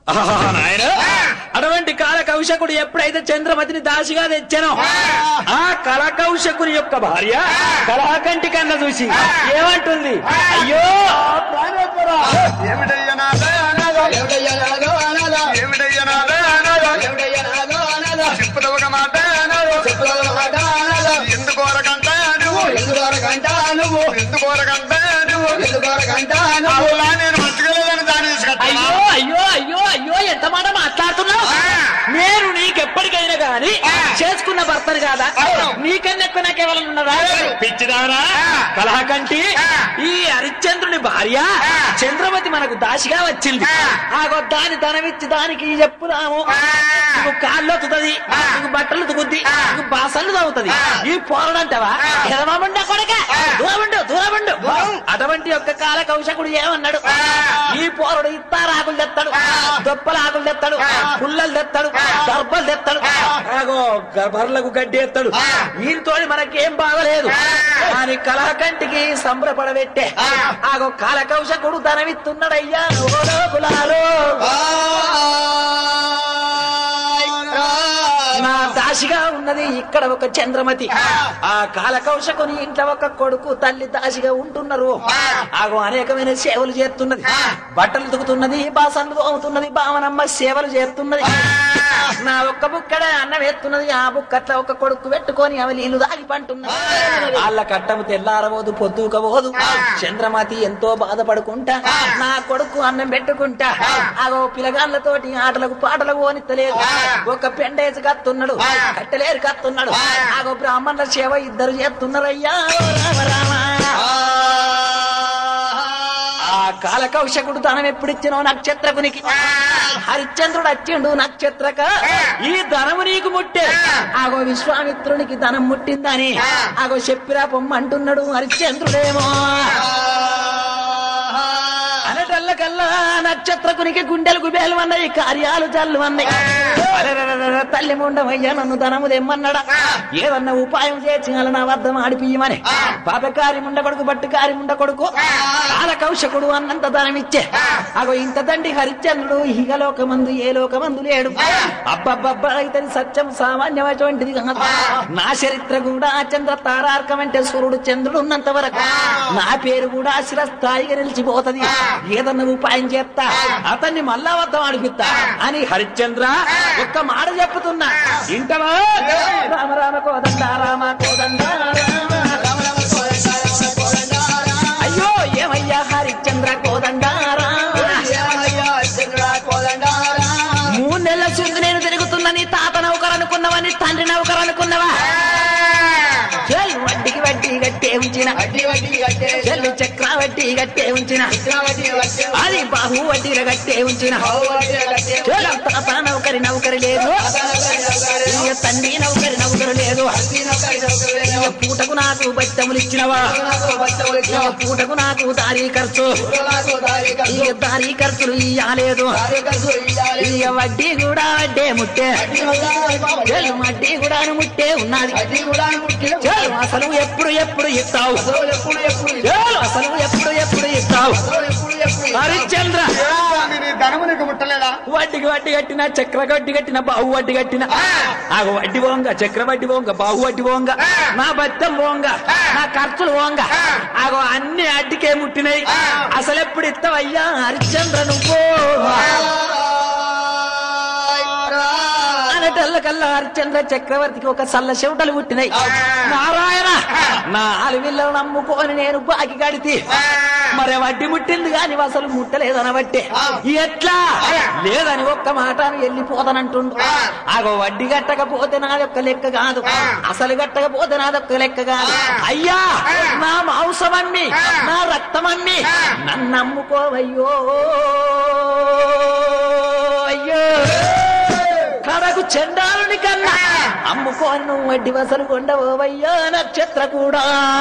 ఆహా, నాయన అటువంటి కాలకౌశకుడు ఎప్పుడైతే చంద్రమతిని దాసిగా తెచ్చానో ఆ కలకౌశకుని యొక్క భార్య కళాకంటి కన్న చూసి ఏమంటుంది అయ్యో ఏమిటయ్యా నాదా అనాథ? ఏమిటయ్యా నాదా అనాథ? చెప్పుదు ఒక మాట అనాథ. ఎందుకు వరకంట నువ్వు ఎందుకు వరకంట నువ్వు అల్లా నేను మర్చిపోలేదని దాన్ని తీసుకొచ్చా అయ్యో అయ్యో అయ్యో అయ్యో ఎంత మాట మాట్లాడుతున్నావు నేను నీకెప్పటికైనా గాని చేసుకున్న భర్తను కాదా నీకన్నా ఎక్కువ నాకెవరం ఉన్నదా పిచ్చిదారా కలహకంటి ఈ హరిశ్చంద్రుని భార్య చంద్రమతి మనకు దాసిగా వచ్చింది ఆగో దాని ధనమిచ్చి దానికి చెప్పుదాము నీకు కాళ్ళు తుతుంది నీకు బట్టలు తుకుద్ది నీకు బాసలు తవ్వుతుంది ఈ పోరడంటావా ఎదమామండ కొడక దూరముండు దూరముండు అటువంటి యొక్క కాల కౌశకుడు ఏమన్నాడు ఈ పోరడు ఇత్తారాకులు తెస్తాడు దొప్పల ఆకులు తెస్తాడు పుల్లలు తెస్తాడు దర్భలు తెస్తాడు ఆగో బర్లకు గడ్డి ఎత్తాడు వీరితో మనకేం బాగలేదు అని కళాకంటికి సంబరపడబెట్టే ఆగో కాల కౌశకుడు ధనమిత్తున్నాడయ్యా ఓ లోకులారో నా దాసిగా ఉన్నది ఇక్కడ ఒక చంద్రమతి ఆ కాలకౌశకుని ఇంట్లో ఒక కొడుకు తల్లి దాసిగా ఉంటున్నారు ఆగో అనేకమైన సేవలు చేస్తున్నది బట్టలు తుకుతున్నది బాసన్లు అవుతున్నది బావనమ్మ సేవలు చేస్తున్నది నా ఒక్క బుక్కడ అన్నం ఎత్తున్నది ఆ బుక్కట్ల ఒక కొడుకు పెట్టుకొని అవి నీళ్లు దాగి పంటున్నది వాళ్ళ కట్టము తెల్లారబోదు పొద్దుకబోదు చంద్రమతి ఎంతో బాధపడుకుంటా నా కొడుకు అన్నం పెట్టుకుంటా ఆగో పిలగాళ్ళతోటి ఆటలకు పాటలకు ఓనిత్తలేదు ఒక పెండేసి కత్తున్నాడు కట్టలేరు కత్తున్నాడు ఆగో బ్రాహ్మణుల సేవ ఇద్దరు చేస్తున్నారయ్యా ఓ రామ రామ ఆ కాలకౌశకుడు ధనం ఎప్పుడిచ్చినో నక్షత్రకునికి హరిశ్చంద్రుడు వచ్చిండు నక్షత్రక ఈ ధనము నీకు ముట్టే ఆగో విశ్వామిత్రునికి ధనం ముట్టిందని ఆగో చెప్పిరా పొమ్మంటున్నాడు హరిశ్చంద్రుడేమో అనటల్లకల్లా నక్షత్రకునికి గుండెలు గుబేలు అన్నాయి కార్యాలు జల్లు అన్నాయి అరెరెరెరె, తల్లి ముండమయ్యా నన్ను ధనము తెమ్మన్నాడా ఏదన్నా ఉపాయం చేసి అలా నా వద్దం ఆడిపియమని పాపకారి ముండ కొడుకు బట్టుకారి ముండ కొడుకు కాల కౌశకుడు అన్నంత ధనం ఇచ్చే అగో ఇంత దండి హరిశ్చంద్రుడు ఇహ లోకమందు ఏ లోకమందు లేడు అబ్బబ్బబ్బా ఇతని సత్యం సామాన్యమైనటువంటిది కాదు నా చరిత్ర కూడా చంద్ర తారార్కం అంటే సూర్యుడు చంద్రుడు ఉన్నంత వరకు నా పేరు కూడా శిరస్థాయిగా నిలిచిపోతది ఏదన్నా ఉపాయం చేస్తా అతన్ని మళ్ళా వద్ద అడిపిస్తా అని హరిశ్చంద్ర ఒక్క మాట చెప్పుతున్నా ఇంటవా రామ రామ కోదండ రామ కోదండ రామ అయ్యో ఏమయ్యా హరిశ్చంద్ర కోదండ మూడు నెలల చుందు నేను తిరుగుతున్నా నీ తాత నౌకరు అనుకున్నావా నీ తండ్రి నౌకరు అనుకున్నావా చెల్ వడ్డీకి వడ్డీ కట్టే ఉంచిన చెల్లు చక్ర వడ్డీ కట్టే ఉంచిన అది బాహు వడ్డీల కట్టే ఉంచిన చెల్ తాత నౌకరి నౌకరి లేదు ఇక తండ్రి నౌకరి నౌకరు లేదు ఇక పూటకు నాకు బట్టములు ఇచ్చినవా ఇక పూటకు నాకు దారి ఖర్చు ఇక దారి ఖర్చులు ఇయ్యాలేదు ఇక వడ్డీ కూడా వడ్డే ముట్టే చెల్లు వడ్డీ కూడా ముట్టే ఉన్నది చెల్లు అసలు ఎప్పుడు ఎప్పుడు ఇస్తావు చెల్లు అసలు ఎప్పుడు ఎప్పుడు ఇస్తావు హరిశ్చంద్ర స్వామి, నీ ధనము నీకు ముట్టలేదా వడ్డీకి వడ్డీ కట్టిన చక్ర వడ్డీ కట్టిన బాహు వడ్డీ కట్టిన ఆగ వడ్డీ పోంగ చక్ర వడ్డీ పోంగ బాహు వడ్డీ పోంగ నా బద్దం పోంగ నా ఖర్చులు పోంగ ఆగో అన్ని అడ్డికే ముట్టినాయి అసలు ఎప్పుడు ఇస్తావయ్యా హరిశ్చంద్ర నువ్వు అనటల్లకల్లా హరిశ్చంద్ర చక్రవర్తికి ఒక సల్ల చెవుటలు పుట్టినాయి నారాయణ నా అలవిల్లను నమ్ముకొని నేను బాకి కడితే మరి వడ్డీ ముట్టింది కాని అసలు ముట్టలేదనబట్టే ఎట్లా లేదని ఒక్క మాట అని వెళ్ళిపోతానంటుండు ఆగో వడ్డీ కట్టకపోతే నాదొక్క లెక్క కాదు అసలు కట్టకపోతే నాదొక్క లెక్క కాదు అయ్యా నా మాంసమమ్మి నా రక్తమమ్మి నన్ను నమ్ముకోవయ్యో అయ్యో కడకు చెండాలని కన్నా అమ్ముకోను నువ్వు వడ్డీ వసలు కొండవయ్యో నక్షత్ర కూడా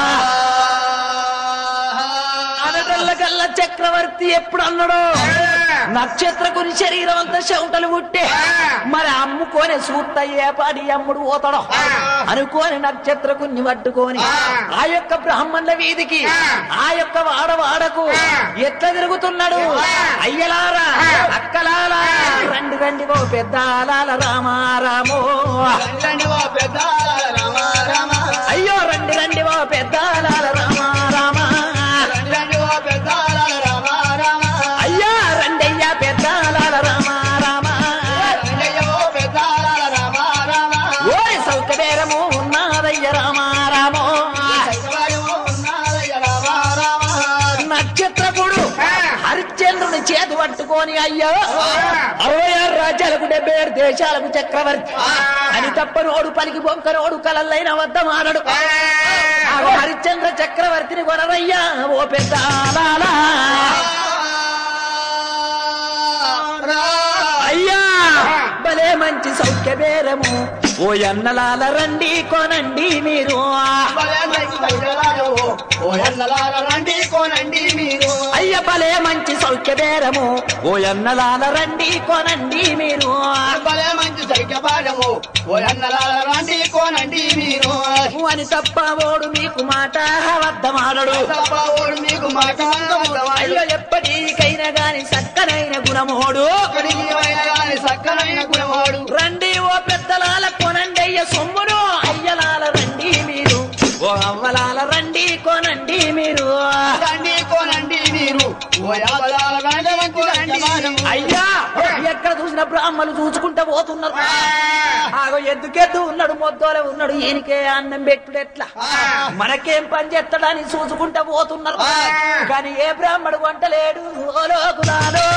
అనటల్లకల్ల చక్రవర్తి ఎప్పుడు అన్నాడు నక్షత్రకుని శరీరం అంతా చెవుటలు పుట్టే మరి అమ్ముకోని సూత్త ఏ పాడి అమ్ముడు పోతాడు అనుకోని నక్షత్రకుని పట్టుకొని ఆ యొక్క బ్రాహ్మణుల వీధికి ఆ యొక్క వాడవాడకు ఎట్లా తిరుగుతున్నాడు అయ్యలారా అక్కలారా రండి ఓ పెద్దాలాల రామారామో రండి ఓ పెద్ద రామ రామ అయ్యో రండి రండి ఓ పెద్దాలాల రామారామ రండి ఓ పెద్ద రామ రామ అయ్యా రండయ్యా పెద్దాలాల రామారామ రండి ఓ పెద్ద రామ రామ ఓరి సౌకర్యము ఉన్నదయ్య రామారామో సైకవాయము ఉన్నాదయ్య రామ రామ నక్షత్రకుడు హరిశ్చంద్రుని చేతి పట్టుకొని అయ్యో అరవై ఆరు రాజ్యాలకు డెబ్బై ఏడు దేశాలకు చక్రవర్తి అని తప్పనోడు పలికి బొంకనోడు కలల్లైన వద్ద మానడు ఆ హరిశ్చంద్ర చక్రవర్తిని కొనరయ్యా ఓ పెద్ద ఆలాలా. అయ్యా భలే మంచి సౌఖ్య బేరము ఓ ఎన్నలాల రండి కొనండి మీరు రండి కోనండి మీరు అయ్య భలే మంచి సౌఖ్య బేరము ఓ ఎన్నలాల రండి కొనండి మీరు భలే మంచి సైక్య పాఠము ఓ అన్నలాల రండి కోనండి మీరు అని తప్ప ఓడు మీకు మాట వద్దమాడడు తప్పవాడు మీకు మాట అయ్యో ఎప్పటికైనా గాని చక్కనైన గుణమోడు సక్కనైన గుణవాడు రండి ఓ పెద్దలాల కొనండి అయ్య సొమ్మును అయ్యలాల రండి మీరు ఓ అవ్వలాల రండి కొనండి మీరు రండి కోనండి మీరు ఓ యావలాల రండి రండి అయ్యా ఎక్కడ చూసిన బ్రాహ్మలు చూసుకుంటా పోతున్నారు ఆగో ఎద్దుకెద్దు ఉన్నాడు మొద్దోలే ఉన్నాడు ఈయనకే అన్నం పెట్టుడు ఎట్లా మనకేం పని చేస్తాడని చూసుకుంటా పోతున్నారు కానీ ఏ బ్రాహ్మడు వంటలేడు ఓ లోకులాలో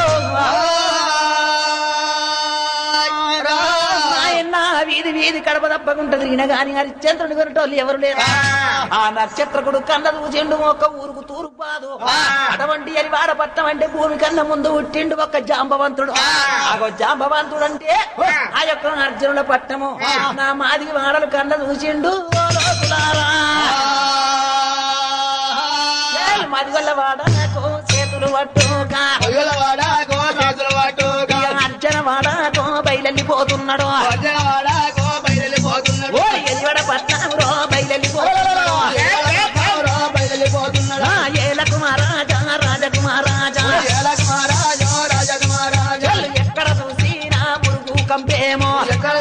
నాయన వీధి వీధి కడప తప్పకుంటది ఈయన గాని హరిశ్చంద్రుని కొనటోళ్ళు ఎవరు లేరు ఆ నక్షత్రకుడు కన్న చూసిండు ఒక ఊరుకు తూరు బాదు అటువంటి అని వాడపట్నం అంటే భూమి కన్నా ముందు పుట్టిండు ఒక జాంబవంతుడు ఆగో జాంబవంతుడు అంటే ఆ యొక్క అర్జునుల పట్టణము నా మాదిరి వాడలు కన్న చూసిండు ఓ లోకులారా. ఏయ్ మదిగొల్ల వాడకు చేతులు పట్టుగా అర్జున వాడకు బయలెళ్ళిపోతున్నాడు ఓ ఎలివడ పట్నంలో బయలెళ్ళిపోతున్నాడు ఆ ఏలకు మహారాజా రాజకుమారాజా చల్ ఎక్కడ చూసినా మురుగు కంపేమో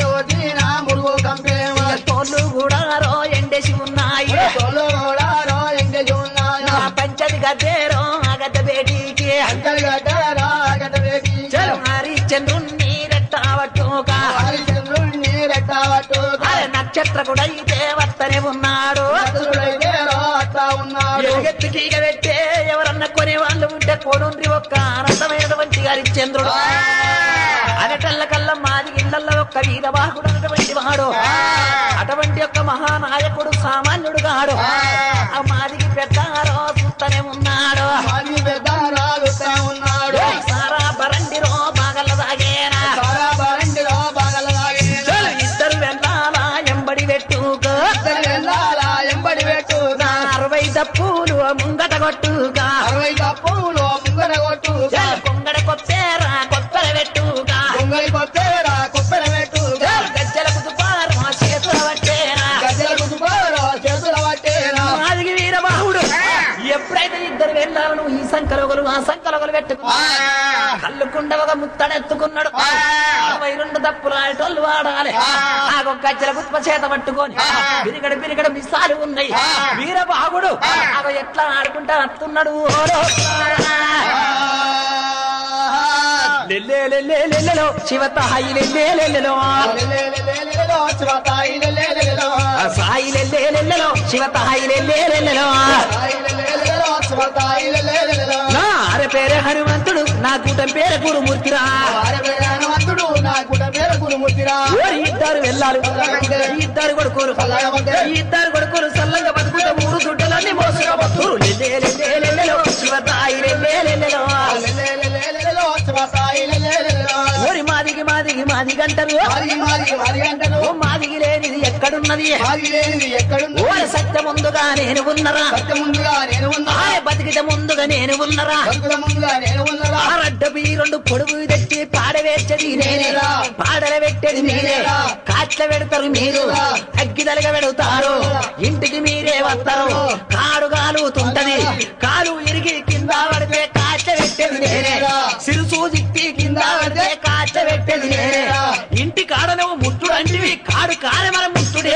తోళ్ళు కూడా రో ఎండేసి ఉన్నాయి నా పంచది గద్దేరో అగద్ద బేటీకి చల్ హరిశ్చంద్రుణ్ణి రెట్టావట్టుగా అరే నక్షత్ర కూడా అయితే వస్తనే ఉన్నాడు ఎలుగెత్తి తీగ పెట్టే ఎవరన్నా కొనే వాళ్ళు ఉంటే కొనుండ్రి ఒక్క అనంతమైనటువంటి హరిశ్చంద్రుడు అనటల్ల కల్ల మాది ఇళ్లలో ఒక్క వీరబాహుడు అన్నటువంటి వాడు అటువంటి యొక్క మహానాయకుడు సామాన్యుడు కాడు ఆ మాదికి పెద్దారో చూస్తూనే ఉన్నాడు ఉన్నాడు ఏయ్ సారా బరండిరో బాగల దాగేనా చల్ ఇద్దరు వెళ్ళాలా ఎంబడి పెట్టుకో ఎంబడి పెట్టు నా అరవై తప్పులు ముంగట కొట్టుగా అరవై తప్పులు ముంగర కొట్టు చల్ కొంగడ కొత్తేరా కొత్తల పెట్టుగా పొంగలి కొత్తేరా కుప్పెర పెట్టు చల్ గజ్జల కుదుపారు మా చేతుల పట్టేరా గద్దెల కుదుపారా చేతుల పట్టేరా మాదిగి వీరబాహుడు ఎప్పుడైతే ఇద్దరు వెళ్ళాలను ఈ సంకలొగలు ఆ సంకలొగలు పెట్టుకున్నా కళ్ళుకుండ ఒక ముత్తడెత్తుకున్నాడు అరవై రెండు తప్పులు ఆడేటోళ్ళు వాడాలి నాకు గజ్జల కుత్ప చేత పట్టుకొని బిరిగడ బిరిగడ మిసాలు ఉన్నాయి వీరబాహుడు అగో ఎట్లా ఆడుకుంటా అత్తున్నాడు ఓరో లెల్లే లెల్లే లెల్లెలో శివతాయి లెల్లే లెల్లెలో ఆ సాయి లెల్లే లెల్లెలో శివతాయి లెల్లే లెల్లెలో నా అర పేరే హనుమంతుడు నా కూటం పేరు గురుమూర్తిరా ఓరి ఇద్దరు వెళ్ళారు ఈ ఇద్దరు కొడుకోరు ఈ ఇద్దరు కొడుకోరు సల్లంగా బతుకుత ఊరు దుడ్డలన్నీ మోసుగా బతురు లెల్లే లెల్లే లెల్లెలో శివతాయి లెల్లే లెల్లెలో ఓరి మాదిగి మాదిగి మాదిగి అంటారు ఓ మాదిగి లేనిది ఎక్కడున్నది ఎక్కడుంది ఓరి సత్య ముందుగా నేను ఉన్నరా ముందుగా నేను ఉన్నా ఆయ బతికిట ముందుగా నేను ఉన్నరా బతుకుల ముందుగా నేను ఉన్నదా ఆ రడ్డపి రెండు పొడుగు తెచ్చి పాడవేర్చది నేనే పాడల పెట్టేది మీరే కాట్ల పెడతారు మీరు అగ్గిదలగా పెడతారు ఇంటికి మీరే వస్తారు కాడు కాలుతుంటది కాలు ఇరిగి కింద పడితే కాట్ల పెట్టేది నేనే సిరుసు తిప్పి కింద పడితే కాట్ల పెట్టేది నేనేరా ఇంటి కాడ నువ్వు ముట్టుడు అంటివి కాడు కాని మన ముట్టుడే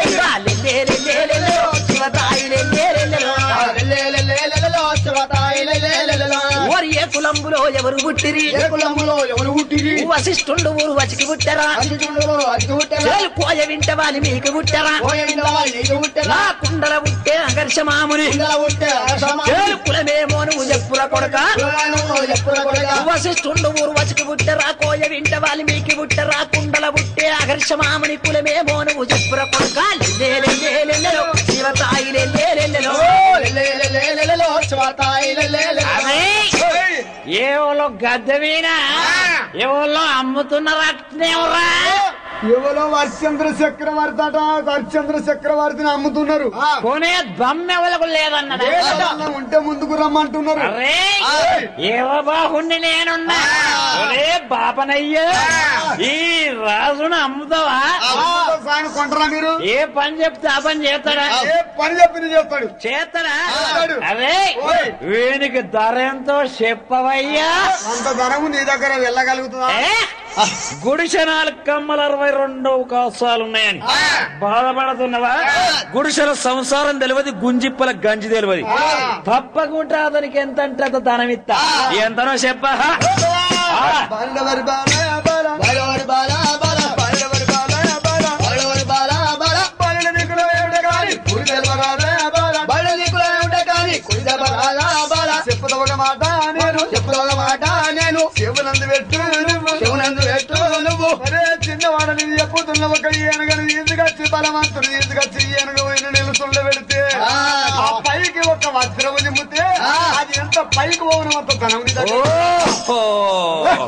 శివతాయి లెల్లెలెల్లెలెలో, శివతాయి లెల్లెలెల్లెలో. ఓరి ఏ కులంబులో ఎవరు పుట్టిరి ఏ కులములో ఎవరు పుట్టిరి వశిష్ఠుండు ఊరు వచికి పుట్టరా అతిథులలో అతిథి పుట్టెలా? చేలు కోయ వింటవాలి మీకు పుట్టరా పోయిందా నీకు పుట్టెలా? నా కుండల పుట్టే అఘర్షమాముని కుండల పుట్టె అరసమా? చేలు కులమేమో నువ్వు చెప్పుర కొడక కులమాను ఎప్పుడ కొడగా? వశిష్ఠుండు ఊరు వచికి పుట్టరా కోయ వింటవాలి మీకు పుట్టరా కుండల పుట్టే అఘర్షమాముని కులమేమో నువ్వు చెప్పుర కొడక లెల్లెలెల్లెలెల్లెలో, శివతాయి లెల్లెలెల్లెలో. ఓ లెల్లెలెల్లెలెలో, శివతాయి లెల్లెలెలో. అరే ఏ వాళ్ళు గద్దె మీద ఏ వాళ్ళు అమ్ముతున్నారా అట్నేవరా ఎవరో వర్చంద్ర చక్రవర్తి అట వర్చంద్ర చక్రవర్తిని అమ్ముతున్నారు కొనే దమ్మెవలకు లేదన్నాడు ఏదన్నా ఉంటే ముందుకు రమ్మంటున్నారు అరే ఏవబాహుణ్ణి నేనున్నా ఒరే బాపనయ్య ఈ రాజును అమ్ముతావా అమ్ముతో సాయం కొంటారా మీరు ఏ పని చెప్తే ఆ పని చేస్తాడా ఏ పని చెప్పి చేస్తాడు చేస్తాడా చేస్తాడు. అరే ఓయ్. వీనికి ధర ఎంతో చెప్పవయ్యా అంత ధనము నీ దగ్గర వెళ్ళగలుగుతుందా ఏ? గుడిసె నాలుగు కమ్మల అరవై రెండు అవకాశాలు ఉన్నాయని బాధపడుతున్నవా గుడిసెల సంసారం తెలియదు గుంజిప్పల గంజి తెలియదు తప్పకుండా అతనికి ఎంత అంటే అంత ధనం ఇస్తా ఎంతనో చెప్పా బాలవరి బాల బాల బలవరి బాల బాల, బాలవరి బాల బాల బలవరి బాల బాల. బాలుల నీకులో ఏమిటి కాని గురి తెలవరాదే బాల బల నీకులో ఉంటే కానీ కుడి దెబ్బ రాదా బాల. చెప్పుతా ఒక మాట నేను చెప్పులో ఒక మాట నేను చెవులందు పెట్టు నువ్వు శివునందు పెట్టు నువ్వు అరే చిన్నవాడని చెప్పుతున్న ఒక ఏనుగని ఈజుకొచ్చి బలవంతుడు ఈజుకొచ్చి ఏనుగ పోయిన నిలుతుండ పెడితే ఆ. ఆ పైకి ఒక వజ్రము నిమ్మితే ఆ. అది ఎంత పైకి పోవడం అంత ధనం నీ దగ్గర. ఓహో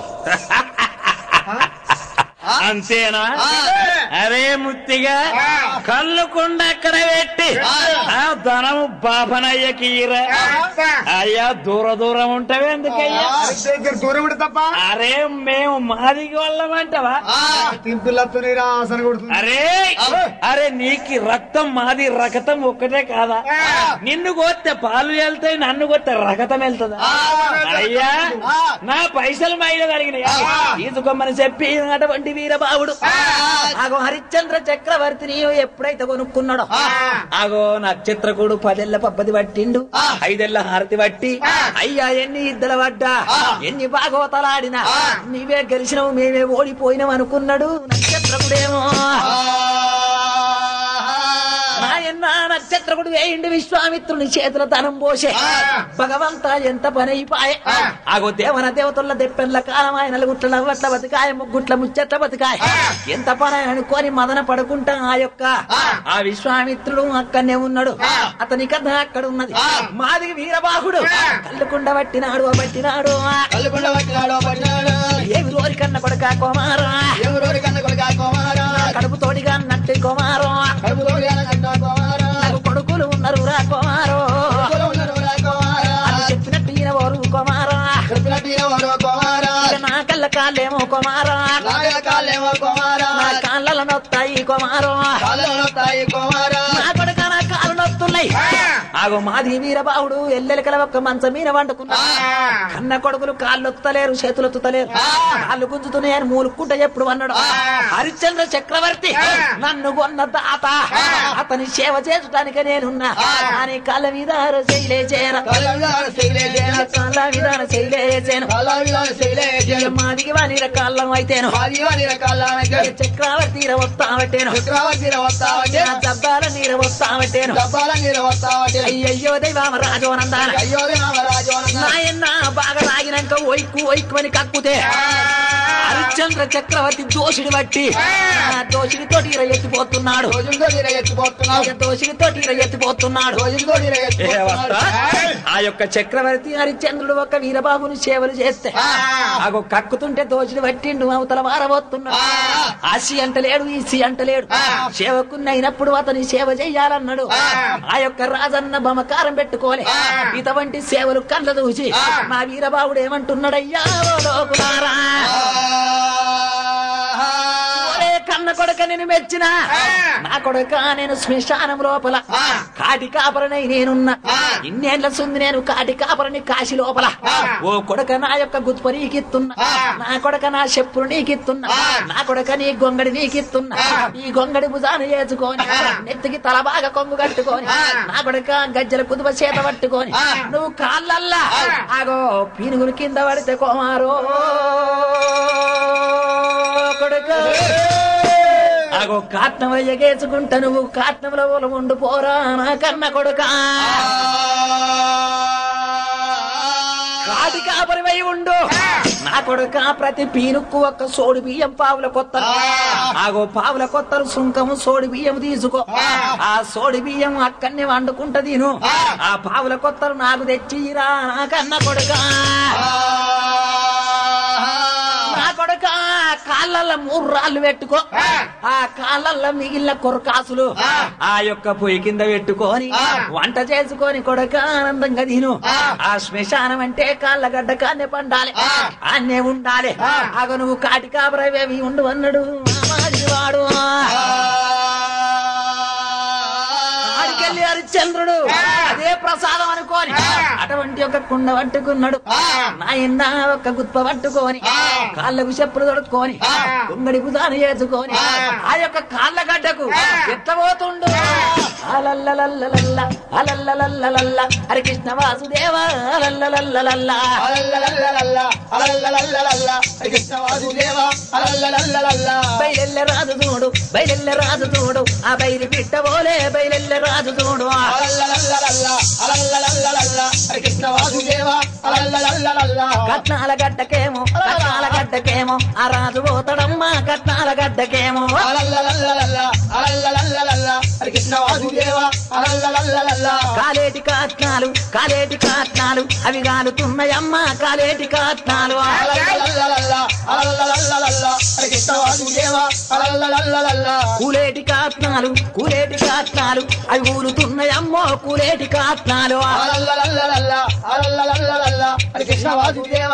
అంతేనా అరే ముత్తిగా కళ్ళు కొండ అక్కడ పెట్టి ఆ ధనము బాపనయ్యకి ఇరా అయ్యా దూర దూరం ఉంటావే ఎందుకయ్యా అరే దగ్గర దూరం ఉంటే తప్ప అరే మేము మాదికి వాళ్ళమంటావా తింపులతో ఆసన కొడుతుంది అరే అరే నీకి రక్తం మాది రకతం ఒక్కటే కాదా నిన్ను కొత్తే పాలు వెళ్తాయి నన్ను కొత్తే రకతం వెళ్తుందా అయ్యా నా పైసలు మైలు కలిగినాయి తీసుకోమని చెప్పి అటువంటి వీరబావుడు ఆగో హరిశ్చంద్ర చక్రవర్తిని ఎప్పుడైతే కొనుక్కున్నాడో ఆగో నక్షత్రకుడు పదెళ్ళ పబ్బది పట్టిండు ఐదెళ్ళ హారతి పట్టి అయ్యా ఎన్ని ఇద్దల పడ్డా ఎన్ని బాగోతలాడినా నీవే గెలిచినవు మేమే ఓడిపోయినాం అనుకున్నాడు నక్షత్రకుడేమో నాయన్న నక్షత్రకుడు వేయిండు విశ్వామిత్రుని చేతుల ధనం పోసే భగవంత ఎంత పని అయిపాయే ఆగో దేవన దేవతల దెప్పెన్ల కాలం ఆయన గుట్ల నవ్వట్ల బతికాయ ముగ్గుట్ల ముచ్చట్ల బతికాయ ఎంత పని అనుకొని మదన పడుకుంటా ఆ యొక్క ఆ విశ్వామిత్రుడు అక్కడనే ఉన్నాడు అతని కథ అక్కడ ఉన్నది మాదిగి వీరబాహుడు కళ్ళుకుండ పట్టినాడు పట్టినాడు కళ్ళుకుండా పట్టినాడు పట్టినాడు ఏమి రోరి కన్న కొడక కుమారా ఎవరోరి కన్న కొడుకా కుమారా కడుపు తోడిగా అన్నట్టు కుమారం కడుపులో కట్ట కుమారా నాకు కొడుకులు ఉన్నారు రా కుమారో కడుపులో ఉన్నారు రా కుమారా అని చెప్పినట్టు ఈయన ఓరు కుమారా చెప్పినట్టు ఎవరో కుమారా ఇక నా కళ్ళ కాళ్ళేమో కుమారా నాగల కాళ్ళేమో కుమారా నా కాళ్ళ నొత్తాయి కుమారో కాళ్ళు నొత్తాయి కుమారా నా కొడుక నా కాళ్ళు నొత్తున్నాయి ఆగో మాది వీరబావుడు ఎల్లెలకల ఒక్క మంచం మీద వండుకున్నా కన్న కొడుకులు కాళ్ళు ఒత్తలేరు చేతులు ఒత్తుతలేరు కాళ్ళు గుంజుతున్నాయని మూలుక్కుంటే ఎప్పుడు అన్నాడు హరిశ్చంద్ర చక్రవర్తి నన్ను కొన్న తాత అతని సేవ చేసుటానికి నేనున్నా కానీ కాళ్ళ మీద శైలే చేర కాళ్ళ విధాన శైలేజేన కాళ్ళ విధాన శైలే చేను కాళ్ళ విధాన శైలేజేన మాదికి వాని కాళ్ళం అయితేను మాది వారి కాళ్ళ చక్రవర్తి నీర వస్తావట్టేను చక్రవర్తి వస్తావటే నా దబ్బాల నీర వస్తావట్టేను డబ్బాల నీరు వస్తావటే అయ్యయ్యో దైవామ రాజోనందాన అయ్యో రామరాజు నాయన్న బాగా తాగినాక ఒయ్కు ఒయ్కు అని కక్కుతే హరిశ్చంద్ర చక్రవర్తి దోషుడి బట్టి ఆ దోషుడితో ఈర ఎత్తిపోతున్నాడు రోజుందో నీర ఎత్తిపోతున్నావు దోషుడితో ఈర ఎత్తిపోతున్నాడు రోజుందో నీర ఏ వస్తా? ఆ యొక్క చక్రవర్తి హరిశ్చంద్రుడు ఒక వీరబాబుని సేవలు చేస్తే ఆగో కక్కుతుంటే దోషుడు పట్టిండు అవతల వారబోతున్నాడు ఆసి అంటలేడు ఈసి అంటలేడు సేవకుని అయినప్పుడు అతని సేవ చెయ్యాలన్నాడు ఆ యొక్క రాజన్న బమకారం పెట్టుకోలే ఇటువంటి సేవలు కళ్ళ చూసి మా వీరబాబుడు ఏమంటున్నాడయ్యా ఓ లోకులారా ఒరే కన్న కొడక నేను మెచ్చిన నా కొడక నేను శ్మశానం లోపల కాటి కాపరనై నేనున్నా ఇన్నేళ్ల సుంది నేను కాటి కాపరని కాశీ లోపల ఓ కొడక నా యొక్క గుత్ప నీకిత్తున్నా నా కొడక నా చెప్పులు నీకిత్తున్నా నా కొడక నీ గొంగడి నీకిత్తున్నా ఈ గొంగడి భుజాన వేసుకొని నెత్తికి తల బాగా కొంగు కట్టుకొని నా కొడక గజ్జల కుదుప చేత పట్టుకొని నువ్వు కాళ్ళల్లా ఆగో పీనుగులు కింద పడితే కోమారో కొడుక ఆగో కాట్నం ఎగేసుకుంటా నువ్వు కాట్నంలో ఊల ఉండు పోరా నా కన్న కొడుక కాటి కాపరివై ఉండు నా కొడుక ప్రతి పీనుక్కు ఒక్క సోడి బియ్యం పావుల కొత్త ఆగో పావుల కొత్తలు సుంకము సోడి బియ్యం తీసుకో ఆ సోడి బియ్యం అక్కడనే వండుకుంటా తిను ఆ పావుల కొత్తలు నాకు తెచ్చిరా నా కన్న కొడుకా నా కొడుక కాళ్ళల్లో మూడు రాళ్ళు పెట్టుకో ఆ కాళ్ళల్లో మిగిలిన కొరకాసులు ఆ యొక్క పొయ్యి కింద పెట్టుకొని వంట చేసుకొని కొడక ఆనందంగా తిను ఆ శ్మశానం అంటే కాళ్ళ గడ్డ కాన్నే పండాలి అన్నే ఉండాలి ఆగ నువ్వు కాటి కాబరవేవి ఉండు అన్నాడు వాడు ఆడికెళ్ళి హరిశ్చంద్రుడు అదే ప్రసాదం అనుకోని అటువంటి ఒక కుండ పట్టుకున్నాడు నాయన ఒక గుత్ప పట్టుకొని కాళ్ళకు చెప్పులు తొడుక్కొని కుంగడి బుధాను చేసుకొని ఆ యొక్క కాళ్ళ గడ్డకు ఎట్ల పోతుండు అలల్లలల్లలల్ల అలల్లలల్లలల్ల హరి కృష్ణ వాసుదేవ అలల్లలల్లలల్ల బయలెల్ల రాజు చూడు బయలెల్ల రాజు చూడు ఆ బయలు పిట్ట పోలే బయలెల్ల రాజు చూడు కట్నాల గడ్డకేమో కట్నాల గడ్డకేమో ఆ రాజు పోతాడమ్మా కట్నాల గడ్డకేమో కాలేటి కాట్నాలు కాలేటి కాట్నాలు అవి గాలుతున్నాయమ్మా కాలేటి కాట్నాలు కూలేటి కాట్నాలు కూలేటి కాట్నాలు అవి ఊలుతున్నాయమ్మో కూలేటి కాట్నాలు కృష్ణ వాసుదేవ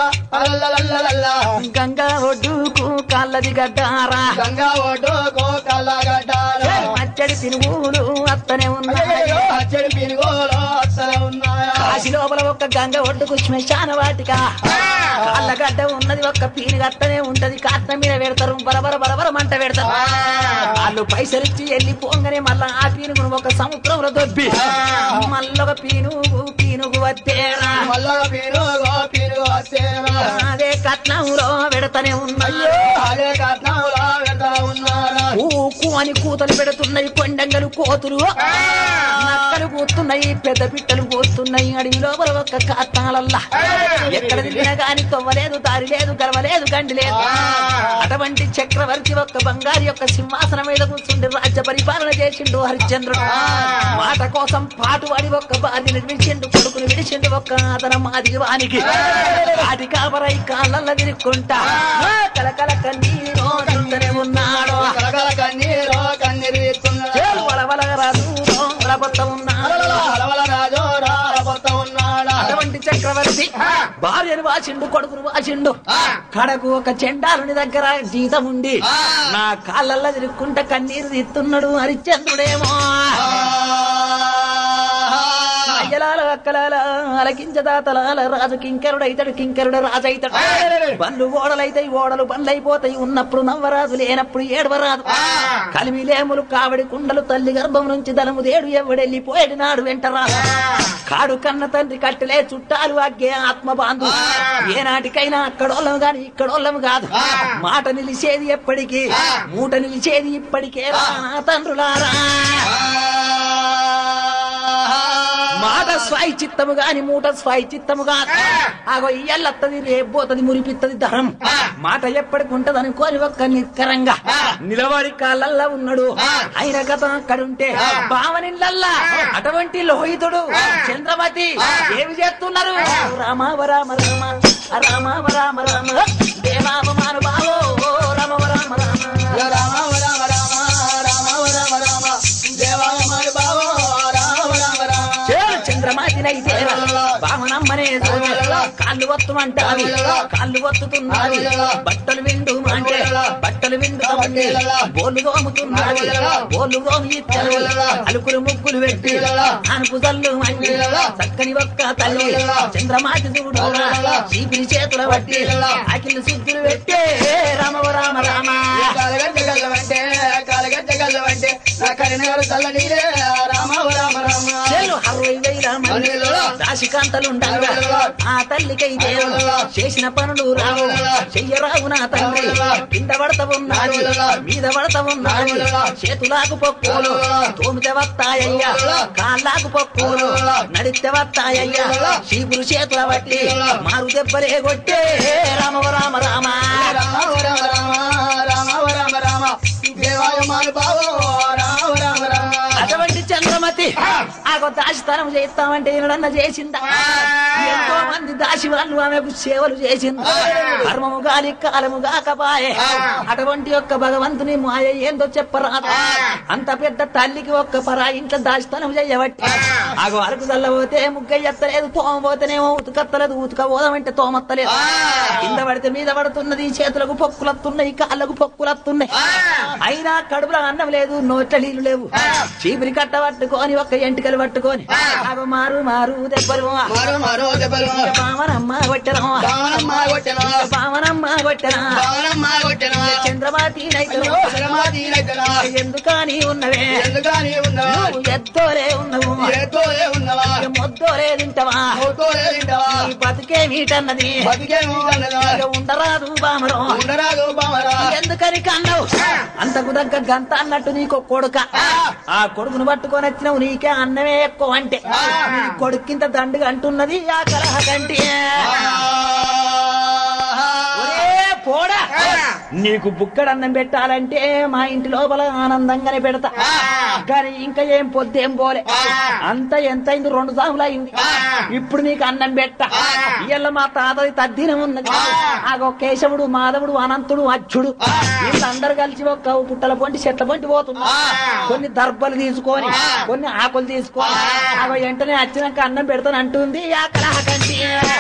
గంగా ఒడ్డుకు కాళ్ళది గడ్డారా గంగా ఓటో గోకల్లగడ్డాల మచ్చడి తిరుగులు అత్తనే ఉన్నాయి పచ్చడి పినుగోలో అత్తల ఉన్నాయా కాశీ లోపల ఒక్క గంగ ఒడ్డుకు శ్మశాన వాటిక కాళ్ళ గడ్డ ఉన్నది ఒక్క పీని గట్టనే ఉంటది కాట్న మీద పెడతారు బరబర బరబర మంట పెడతారు వాళ్ళు పైసలు ఇచ్చి వెళ్ళి పోంగనే మళ్ళా ఆ పీనుగును ఒక సముద్రంలో దొబ్బి మళ్ళొక పీనుగు పీనుగు వత్తేరా మల్ల పినుగో పినుగో వచ్చేనా అదే కట్నంలో పెడతనే ఉన్నాయి అదే కట్నంలో వెంట ఉన్నారా ఊకు అని కూతలు పెడుతున్నాయి కొండంగలు కోతులు నక్కలు కూతున్నాయి పెద్ద పిట్టలు కూస్తున్నాయి అడవి లోపల ఒక్క కాత్తాలల్లా ఎక్కడ తిరిగినా గాని తొవ్వలేదు దారి లేదు గర్వలేదు గండి లేదు అటువంటి చక్రవర్తి ఒక్క బంగారు యొక్క సింహాసనం మీద కూర్చుండి రాజ్య పరిపాలన చేసిండు హరిశ్చంద్రుడు మాట కోసం పాటు వాడి ఒక్క భార్యను విడిచిండు కొడుకుని విడిచిండు ఒక్క అతన మాది వానికి ఆది కాబరై కాళ్ళల్లో తిరుక్కుంటా కలకల కన్నీరు చూస్తూనే ఉన్నాడు కలకల కన్నీరు కన్నీరు ఇస్తున్నారు చేలు వలవల రాజు రబొత్త ఉన్నాడు అలవల రాజు రాబోత ఉన్నాడా అటువంటి చక్రవర్తి భార్యను వాసిండు కొడుకును వాసిండు కడకు ఒక చెండాలుని దగ్గర జీతం ఉండి నా కాళ్ళల్లో తిరుక్కుంట కన్నీరు తీస్తున్నాడు హరిశ్చంద్రుడేమో అయ్యలాల అక్కలాల అలకించదాతలాల రాజు కింకరుడైతాడు కింకరుడు రాజు అవుతాడు బండ్లు ఓడలైతాయి ఓడలు బండ్లైపోతాయి ఉన్నప్పుడు నవ్వరాజు లేనప్పుడు ఏడవరాదు కలిమిలేములు కావడి కుండలు తల్లి గర్భం నుంచి ధనము దేడు ఎవడెళ్ళిపోయాడు నాడు వెంటరాదు కాడు కన్న తండ్రి కట్టలే చుట్టాలు అగ్గే ఆత్మ బాంధు ఏనాటికైనా అక్కడోళ్ళం గాని ఇక్కడోళ్ళం కాదు మాట నిలిచేది ఎప్పటికీ మూట నిలిచేది ఇప్పటికే రా నా తండ్రులారా మాట స్వాయి చిత్తము గాని మూట స్వాయి చిత్తము కాదు ఆగో ఇయ్యల్లత్తది రేపోతది మురిపిత్తది ధరం మాట ఎప్పటికి ఉంటది అనుకోని ఒక్క నిక్కరంగా నిలబడి కాళ్ళల్లా ఉన్నాడు ఆయన గత అక్కడుంటే భావనిళ్ళల్లా అటువంటి లోహితుడు చంద్రమతి ఏమి చేస్తున్నారు రామావ రామ రామ రామ రామ రామ దేవాపమాను బావో రామ రామ రామ రామ రామ రామ రామ రామ రామ దేవాలయ బావో రామ రామ రామ చేరు చంద్రమాతినైతే బామనమ్మనే కాళ్ళు వత్తుమంటావి కాళ్ళు వత్తుతున్నది బట్టలు విండు అంటే బట్టలు విండు బోళ్ళు తోముతున్నది బోళ్ళు తోమి ఇత్తరు అలుకులు ముగ్గులు పెట్టి అనుపు తల్లు మండి చక్కని ఒక్క తల్లి చంద్రమాతి చూడు చీపిరి చేతుల బట్టి అఖిలు శుద్ధులు పెట్టి రామవ రామ రామ కాలగడ్డ గల్లవంటే కాలగడ్డ గల్లవంటే నా కరీంనగర్ చల్లనీరే రామ రామ రామ చేలు అరవై వేల మంది రాశికాంతలుండగా ఆ తల్లికైతే చేసిన పనులు రావు చెయ్యరావు నా తండ్రి కింద పడత ఉన్నది మీద పడత ఉన్నది చేతులాకు పప్పులు తోమితే వస్తాయ్యా కాళ్ళాకు పప్పులు నడిస్తే వస్తాయ్యా చీపురు చేతుల బట్టి మారు దెబ్బలే కొట్టే రామ రామ రామ రామ రామ రామ రామ రామ రామ దేవాయ మాను బావో రామ రామ రామ అటువంటి చంద్రమతి ఆ దాసితనం చేస్తామంటే ఈయనడన్న చేసిందా ఎంతో మంది దాసి వాళ్ళు ఆమెకు సేవలు చేసింది కర్మము గాలి కాలము కాకపాయే అటువంటి యొక్క భగవంతుని మాయ ఏందో చెప్పరాదు అంత పెద్ద తల్లికి ఒక్క పరా ఇంట్లో దాసితనం చేయబట్టి ఆగో అరకు చల్లబోతే ముగ్గ ఎత్తలేదు తోమ పోతేనేమో ఉతుకత్తలేదు ఉతుక పోదామంటే తోమత్తలేదు కింద పడితే మీద పడుతున్నది చేతులకు పొక్కులత్తున్నాయి కాళ్ళకు పొక్కులత్తున్నాయి అయినా కడుపులో అన్నం లేదు నోట్ల నీళ్లు లేవు చీపిరి కట్ట పట్టుకొని ఒక్క ఎంటికలు పట్టుకొని అవి మారు మారు దెబ్బలు మారు మారు దెబ్బలు పావనమ్మ కొట్టరా బావనమ్మ కొట్టెను పావనమ్మ కొట్టరా బావనమ్మ కొట్టెను చంద్రమాతి నైతులు శ్రమాది నైతనా ఎందుకని ఉన్నవే ఎందుకని ఉన్నావా నువ్వు ఎద్దోలే ఉన్నవు ఏతోలే ఉన్నవా ఇక మొద్దోలే తింటవా మోతోలే తింటావా నీ బతికే వీటన్నది బతికేమో అన్నదా ఇక ఉండరాదు బామరం ఉండరాదు బామరా ఎందుకని కన్నావు అంతకు దగ్గ గంత అన్నట్టు నీకు కొడుక ఆ కొడుకును పట్టుకొని వచ్చినావు నీకే అన్నమే ఎక్కువ అంటే నీ కొడుక్కింత దండుగా అంటున్నది ఆ కలహ కంటే ఒరే పోడా నీకు బుక్కడు అన్నం పెట్టాలంటే మా ఇంటి లోపల ఆనందంగానే పెడతా కానీ ఇంకా ఏం పొద్దేం పోలే అంత ఎంత అయింది రెండు సాములు అయింది ఇప్పుడు నీకు అన్నం పెట్ట ఇయ్యాల మా తాతది తద్దినం ఉన్నది ఆ కేశవుడు మాధవుడు అనంతుడు అచ్చుడు వీళ్ళందరూ కలిసి ఒక పుట్టల పొంటి చెట్ల పొంటి పోతున్నారు కొన్ని దర్భలు తీసుకొని కొన్ని ఆకులు తీసుకొని అవి వెంటనే వచ్చినాక అన్నం పెడతాను అంటుంది ఆ కలహ కంటి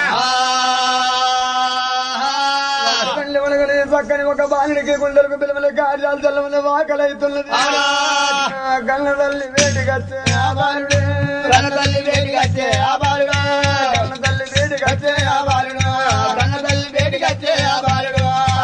కళ్ళు వెలగలే చక్కని ఒక బాలుడికి గుండెలకు పిలవల కార్యాలు చల్లమని వాకలైతున్నది కళ్ళ తల్లి వేడిగచ్చే ఆ బాలుడే కన్న తల్లి వేడి కచ్చే ఆ బాలుడు కళ్ళ తల్లి వేడిగచ్చే ఆ బాలుడు కన్న తల్లి వేడి కచ్చే ఆ బాలుడు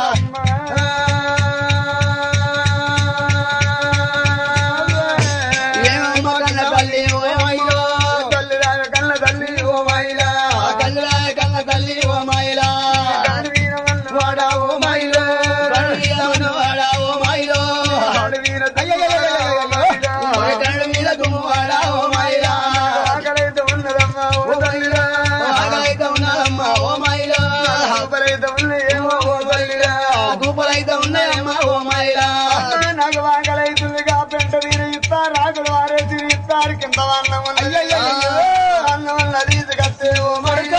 ఏమమ్మా కన్న తల్లి ఓ మైలో తల్లి రాయ కళ్ళ తల్లి ఓ మైలా కన్నురాయ కన్న తల్లి ఓ మైలా కళ్ళు వీరమన్న వాడా ఓ మైలా కన్ను మీద వాడా ఓ మైలో కళ్ళు వీర తల్లి ఓ మైలా. కన్ను మీద దుమ్మువాడా ఓ మైలా ఆకలైతే ఉన్నదమ్మా ఓ తల్లిరా ఆకలైతే ఉన్నారమ్మా ఓ మైలో ఆకలైతే ఉన్నదేమో ఓ తల్లిరా దూపలైతే ఉన్నాయమ్మా ఓ మైలా నాకు ఆకలైతుందిగా పెంట వీరు ఇస్తారు ఆకులు వారేసి ఇస్తారు కింద అన్నం ఉన్నది అయ్యయ్యయ్యో. అన్నం ఉన్నది కత్తే ఓ మరిగా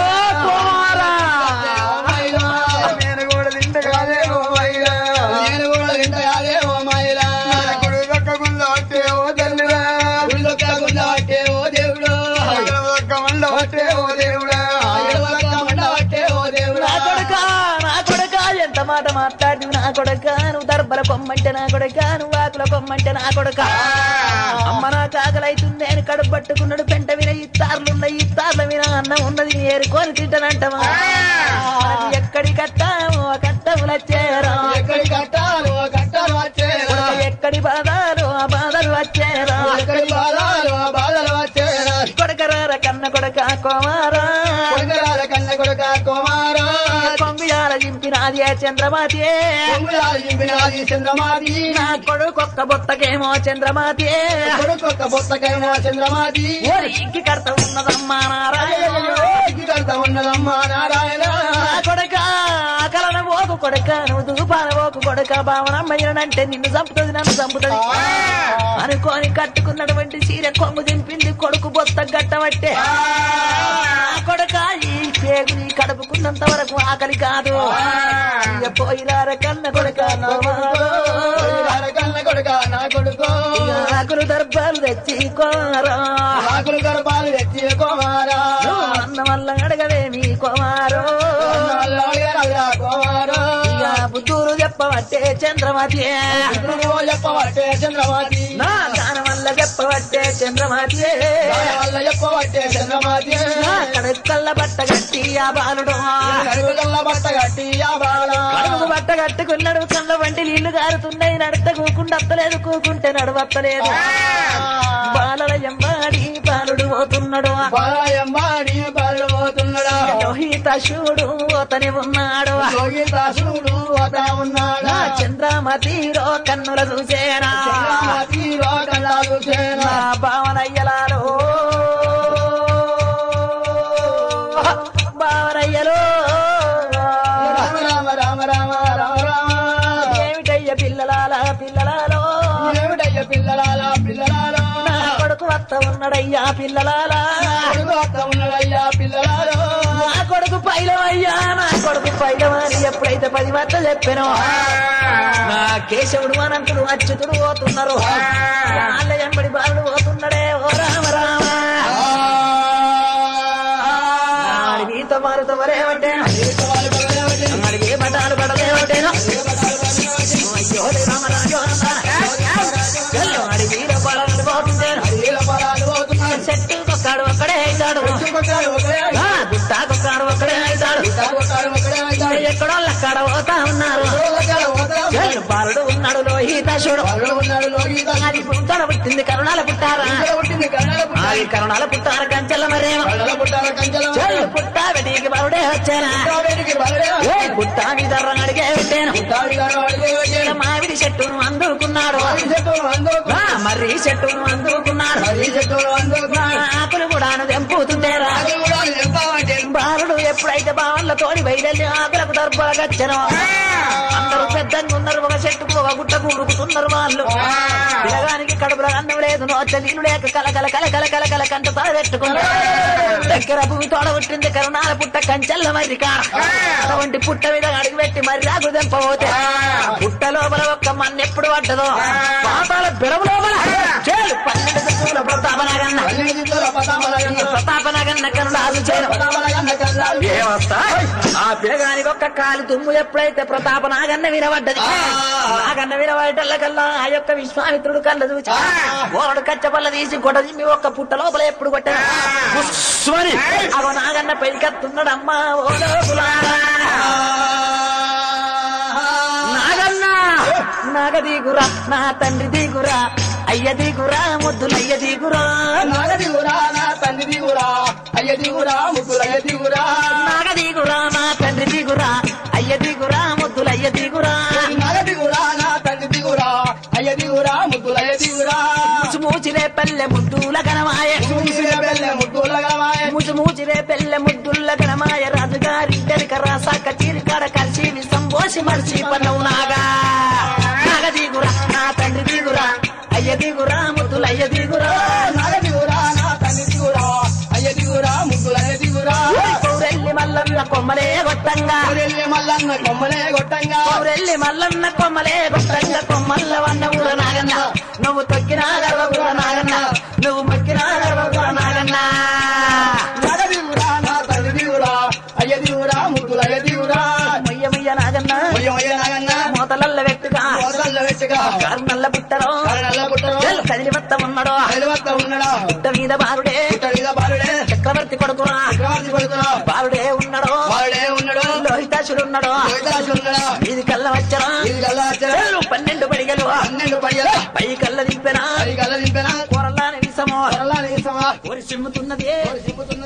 నేను కూడా తింటే కాదే ఓ మైగా నేను కూడా తింటాయాలే ఓ మైలా కుడు దక్కకుండా వట్టే ఓ తల్లిరా గుళ్ళొక్కకుండా పట్టే ఓ దేవుడు దక్క మండ వట్టే ఓ దేవుడా ఎడవక్కమండ పట్టే ఓ దేవుడు నా కొడక నా కొడక ఎంత మాట మాట్లాడి నా కొడక నువ్వు దర్బల కొమ్మంటే నా కొడక నువ్వు ఆకుల కొమ్మంటే నా కొడక అమ్మ నా కాకలైతుంది నేను కడుపు పట్టుకున్నాడు పెంట విన ఇత్తార్లున్న ఇత్తార్ల విన అన్నం ఉన్నది ఏరుకొని తింటానంటవా అది ఎక్కడి కట్టాము ఆ కట్టముల చేరా ఎక్కడి కట్టాలు ఆ కట్టాలు వచ్చేరా ఎక్కడి బాధలు ఆ బాధలు వచ్చేరా ఎక్కడి బాధలు ఆ బాధలు వచ్చేరా కొడకరార కన్న కొడక కోమారా కొడుకరాల కన్న కొడుక కుమారా కొంగుయాల చింపినాది ఏ చంద్రమాతి పొంగులాలు చింపినాది చంద్రమాతి నా కొడుకొక్క బొత్తకేమో చంద్రమాతి కొడుకొక్క బొత్తకైన చంద్రమాతి ఓరి ఇంకి కర్త ఉన్నదమ్మా నారాయణ కడతా ఉన్నదమ్మా నారాయణ నా కొడక కలన పోకు కొడక నువ్వు దుగుపాన పోకు కొడక భావనమ్మయ్యనంటే నిన్ను చంపుతుంది నన్ను చంపుతుంది అనుకోని కట్టుకున్నటువంటి చీర కొంగు దింపింది కొడుకు బొత్త గట్టబట్టే నా కొడక ఈ పేగు నీ కడుపుకున్నంత వరకు ఆకలి కాదు ఇక పోయిరార కన్న కొడక నవ్వారో. కన్న కొడుక నా కొడుకు ఇక ఆకులు దర్భాలు తెచ్చి కోరా ఆకులు గర్భాలు తెచ్చి కుమారా అన్న వల్ల అడగవేమి కోమారో కుమారు ఇక బుద్ధూరు చెప్ప చెప్పవట్టే చంద్రమతి ఇప్పుడు చెప్పవట్టే చంద్రమాతి నా దాని వల్ల చెప్పవట్టే చంద్రమతి దాని వల్ల చెప్పవట్టే చంద్రమాతి నా కడకల్ల బట్ట కట్టి ఆ బాలుడు కడుగుల బట్ట కట్టి ఆ బాల కడుపు బట్ట కట్టుకున్నాడు కళ్ళ వంటి నీళ్లు గారుతున్నాయి నడత కూకుండా అత్తలేదు కూకుంటే నడవత్తలేదు బాలల ఎంబాడి బాలుడు పోతున్నాడు బాలయంబాడి బళ్ళు పోతున్నాడా లోహిత శివుడు అతని ఉన్నాడు యోగి దాసుడు అత ఉన్నాడా నా చంద్రమతిలో కన్నుల చూసేనా చంద్రమాతి కళ్ళాలు చేన నా భావనయ్యలాలో భావనయ్యలో రామ రామ రామ రామ రామ రామ ఏమిటయ్య పిల్లలాల పిల్లలాలో ఏమిటయ్య పిల్లలాల పిల్లలాలో నా కొడుకు వత్త ఉన్నాడయ్యా పిల్లలాలా కొడుకు అత్త ఉన్నాడయ్యా పిల్లలాలో నా కొడుకు పైలమయ్యా నా కొడుకు పైలమని ఎప్పుడైతే పది మాట చెప్పానో నా కేశవుడు అనంతుడు అచ్యుతుడు పోతున్నారు వాళ్ళ ఎంబడి బాలుడు పోతున్నాడే ఓ రామ రామ నాడి నీత మారుత మరేమంటేను నాడి ఏ బటాలు పడలేమంటేను అయ్యో రామ రాజో నాడి వీర పడాలని పోతుంటేను చెట్టు కొక్కాడు ఒక్కడే అవుతాడు ఆ, దుట్టాకొక్కాడు ఒక్కడే అవుతాడు ఎక్కడో అక్కడ పోతా ఉన్నారు జల్లు బాలుడు ఉన్నాడు లోహితాశుడు అది పుట్టాల పుట్టింది కరుణాల పుట్టారా అది కరుణాల పుట్టార కంచెల మరేమో జల్లు పుట్టా వెడికి బాలుడే వచ్చానా ఏ పుట్టా మీద అడిగే పెట్టాను మామిడి చెట్టును అందుకున్నాడు ఆ, మర్రి చెట్టును అందుకున్నాడు ఆకులు కూడా తెంపుతుంటేరా బాలుడు ఎప్పుడైతే బావన్లతోని బయలుదేరి ఆకులకు దర్భాగచ్చను అందరూ పెద్దంగా ఉన్నారు ఒక చెట్టుకు ఒక గుట్ట కూరుకుతున్నారు వాళ్ళు పిలగానికి కడుపులో అన్నం లేదు నోచ నీళ్ళు లేక కల కల కల కల కల కల కంట తాగెట్టుకున్నారు దగ్గర భూమి తోడగొట్టింది కరుణాల పుట్ట కంచెల్ల మర్రి కాడ అటువంటి పుట్ట మీద అడిగి పెట్టి మర్రి ఆకు తెంపబోతే పుట్ట లోపల ఒక్క మన్ను ఎప్పుడు పడ్డదో పాతాల బిడవ లోపల చేలు పన్నెండు శత్రువుల ప్రతాపనగన్న ఈ ప్రతాపనగన్న కరుణాలు చేరు ఏమొస్తా ఆ పిల్లగానికి ఒక్క కాలు తుమ్ము ఎప్పుడైతే ప్రతాప నాగన్న వినబడ్డది నాగన్న వినబడ్డల్లకల్లా ఆ యొక్క విశ్వామిత్రుడు కళ్ళ చూచి ఓడు కచ్చపల్ల తీసి గొడ మీ ఒక్క పుట్ట లోపల ఎప్పుడు కొట్టాడు బుస్సుమని అగో నాగన్న పెరికత్తున్నాడు అమ్మా ఓ లోపులారా. నాగన్న నాగ దిగురా నా తండ్రి దిగురా అయ్య దిగురా ముద్దులయ్య దిగురా నాగ దిగురా నా తండ్రి దిగురా అయ్య దిగురా ముగ్గురయ్య దిగురా నాగ దిగురా నా తండ్రి దిగురా అయ్య దిగురా ముద్దులయ్య దిగురా నాగ దిగురా నా తండ్రి దిగురా అయ్య దిగురా ముగ్గురయ్య దిగురా మూచిరే పెళ్ళె ముద్దుల గణమాయ చూసిన బెల్లె ముగ్గులగా మాయ ముసు మూచిరే పెళ్ళె ముద్దుల గణమాయ రాజుగారి రాసాక చీరికాడ కలిసి విసంబోసి మరిచి పన్నవు నాగా నాగ దిగురా నా తండ్రి దిగురా అయ్య దిగురా ముద్దులయ్య దిగురా నాగ దిగురా నా తండ్రి దిగురా అయ్య దిగురా ముగ్గురయ్య దిగురా పౌరెల్లి మల్లన్న కొమ్మలే గొట్టంగా ఊరెళ్ళి మల్లన్న కొమ్మలే గొట్టంగా పౌరెల్లి మల్లన్న కొమ్మలే గొట్టంగా కొమ్మల్ల వన్న ఊర నాగన్న నువ్వు తొక్కినా గర్వగుర నాగన్న నువ్వు మొక్కినా గర్వగుర నాగన్న నాగ దిగురా నా తండ్రి దిగురా అయ్య దిగురా ముగ్గురయ్య దిగురా మొయ్య మొయ్య నాగన్న మొయ్య మొయ్య నాగన్న మోతలల్ల వ్యక్తిగా మోసల్ల వెచ్చగా నల్ల పుట్టరో కరణల్ల పుట్టరు జల్ కదిలి వత్త ఉన్నాడో నిలవత్త ఉన్నాడా పుట్ట మీద బాలుడే పుట్టడిగా బాలుడే చక్రవర్తి కొడుకురా చక్రవర్తి పడుతున్నా బాలుడే ఉన్నాడో బాలుడే ఉన్నాడు లోహితాసుడు ఉన్నాడో లోహితాసు ఉన్నాడా ఇది కళ్ళ వచ్చరా ఇది గల్లా వచ్చారా? జల్లు పన్నెండు పడిగలు పన్నెండు పడియలా పై కళ్ళ దింపెనా అది గల్ల నింపెనా కూరల్లాని విసమో త్వరలా నిలిసమా ఒరి సిమ్ముతున్నది సిమ్ముతున్నది